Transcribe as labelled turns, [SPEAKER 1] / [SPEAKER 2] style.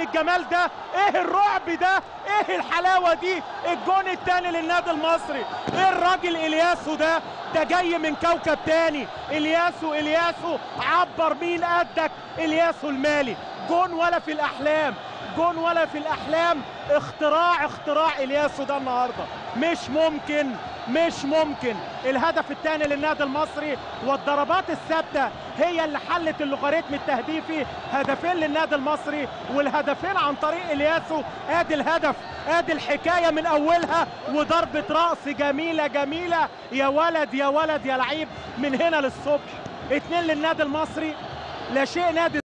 [SPEAKER 1] الجمال ده ايه الرعب ده ايه الحلاوه دي الجون التاني للنادي المصري ايه الراجل الياسو ده ده جاي من كوكب تاني الياسو الياسو عبر مين قدك الياسو المالي جون ولا في الاحلام جون ولا في الاحلام اختراع اختراع الياسو ده النهارده مش ممكن مش ممكن الهدف الثاني للنادي المصري والضربات الثابته هي اللي حلت اللوغاريتم التهديفي هدفين للنادي المصري والهدفين عن طريق الياسو ادي الهدف ادي الحكايه من اولها وضربه راس جميله جميله يا ولد يا ولد يا لعيب من هنا للصبح اتنين للنادي المصري لا شيء نادي